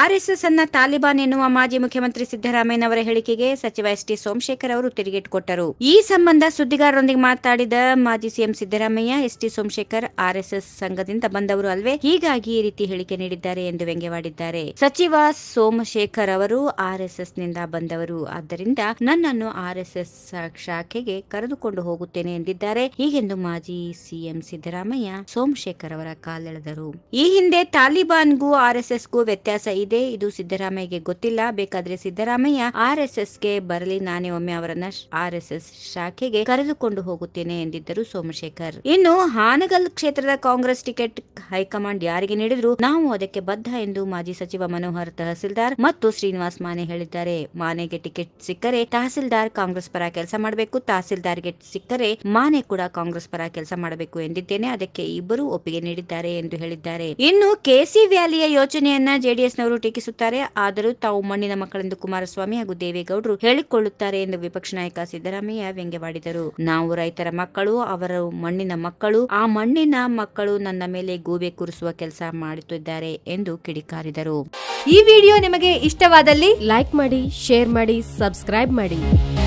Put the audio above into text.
RSS ಅನ್ನ ತಾಲಿಬಾನ್ ಎನ್ನುವ ಮಾಜಿ ಮುಖ್ಯಮಂತ್ರಿ ಸಿದ್ದರಾಮಯ್ಯನವರ ಹೇಳಿಕೆಗೆ ಸಚಿವ ಎಸ್ ಟಿ ಸೋಮಶೇಖರ್ ಅವರು ತಿರುಗೇಟು ಕೊಟ್ಟರು ಈ ಸಂಬಂಧ ಸುದ್ದಿಗಾರರೊಂದಿಗೆ ಮಾತಾಡಿದ ಮಾಜಿ CM Siddaramaiah S T Somashekhar RSS ಸಂಘದಿಂದ ಬಂದವರು ಅಲ್ವೇ ಹೀಗಾಗಿ ಈ ರೀತಿ ಹೇಳಿಕೆ ನೀಡಿದ್ದಾರೆ ಎಂದು ವ್ಯಂಗ್ಯವಾಡಿದ್ದಾರೆ ಸಚಿವ ಸೋಮಶೇಖರ್ ಅವರು ಆರ್ಎಸ್ಎಸ್ ನಿಂದ ಬಂದವರು ಆದ್ದರಿಂದ ನನ್ನನ್ನು ಆರ್ಎಸ್ಎಸ್ ಶಾಖೆಗೆ ಕರೆದುಕೊಂಡು ಹೋಗುತ್ತೇನೆ ಎಂದಿದ್ದಾರೆ ಹೀಗೆಂದು ಮಾಜಿ ಸಿಎಂ ಸಿದ್ದರಾಮಯ್ಯ ಸೋಮಶೇಖರ್ ಅವರ ಕಾಲೆಳೆದರು ಈ ಹಿಂದೆ ತಾಲಿಬಾನ್ಗೂ ಆರ್ಎಸ್ಎಸ್ಗೂ ವ್ಯತ್ಯಾಸ ಇದೆ ಇದು ಸಿದ್ದರಾಮಯ್ಯಗೆ ಗೊತ್ತಿಲ್ಲ ಬೇಕಾದ್ರೆ ಸಿದ್ದರಾಮಯ್ಯ ಆರ್ಎಸ್ಎಸ್ಗೆ ಬರಲಿ ನಾನೇ ಒಮ್ಮೆ ಅವರನ್ನ ಆರ್ಎಸ್ಎಸ್ ಶಾಖೆಗೆ ಕರೆದುಕೊಂಡು ಹೋಗುತ್ತೇನೆ ಎಂದಿದ್ದರು ಸೋಮಶೇಖರ್ ಇನ್ನು ಹಾನಗಲ್ ಕ್ಷೇತ್ರದ ಕಾಂಗ್ರೆಸ್ ಟಿಕೆಟ್ ಹೈಕಮಾಂಡ್ ಯಾರಿಗೆ ನೀಡಿದ್ರು ನಾವು ಅದಕ್ಕೆ ಬದ್ಧ ಎಂದು ಮಾಜಿ ಸಚಿವ ಮನೋಹರ್ ತಹಸೀಲ್ದಾರ್ ಮತ್ತು ಶ್ರೀನಿವಾಸ್ ಮಾನೆ ಹೇಳಿದ್ದಾರೆ ಮಾನೆಗೆ ಟಿಕೆಟ್ ಸಿಕ್ಕರೆ ತಹಸೀಲ್ದಾರ್ ಕಾಂಗ್ರೆಸ್ ಪರ ಕೆಲಸ ಮಾಡಬೇಕು ತಹಸೀಲ್ದಾರ್ಗೆ ಸಿಕ್ಕರೆ ಮಾನೆ ಕೂಡ ಕಾಂಗ್ರೆಸ್ ಪರ ಕೆಲಸ ಮಾಡಬೇಕು ಎಂದಿದ್ದೇನೆ ಅದಕ್ಕೆ ಇಬ್ಬರು ಒಪ್ಪಿಗೆ ನೀಡಿದ್ದಾರೆ ಎಂದು ಹೇಳಿದ್ದಾರೆ ಇನ್ನು ಕೆಸಿ ವ್ಯಾಲಿಯ ಯೋಜನೆಯನ್ನ ಜೆಡಿಎಸ್ನವರು ಟೀಕಿಸುತ್ತಾರೆ ಆದರೂ ತಾವು ಮಣ್ಣಿನ ಮಕ್ಕಳೆಂದು ಕುಮಾರಸ್ವಾಮಿ ಹಾಗೂ ದೇವೇಗೌಡರು ಹೇಳಿಕೊಳ್ಳುತ್ತಾರೆ ಎಂದು ವಿಪಕ್ಷ ನಾಯಕ ಸಿದ್ದರಾಮಯ್ಯ ವ್ಯಂಗ್ಯವಾಡಿದರು ನಾವು ರೈತರ ಮಕ್ಕಳು ಅವರು ಮಣ್ಣಿನ ಮಕ್ಕಳು ಆ ಮಣ್ಣಿನ ಮಕ್ಕಳು ನನ್ನ ಮೇಲೆ ಗೂಬೆ ಕೂರಿಸುವ ಕೆಲಸ ಮಾಡುತ್ತಿದ್ದಾರೆ ಎಂದು ಕಿಡಿಕಾರಿದರು ಈ ವಿಡಿಯೋ ನಿಮಗೆ ಇಷ್ಟವಾದಲ್ಲಿ ಲೈಕ್ ಮಾಡಿ ಶೇರ್ ಮಾಡಿ ಸಬ್ಸ್ಕ್ರೈಬ್ ಮಾಡಿ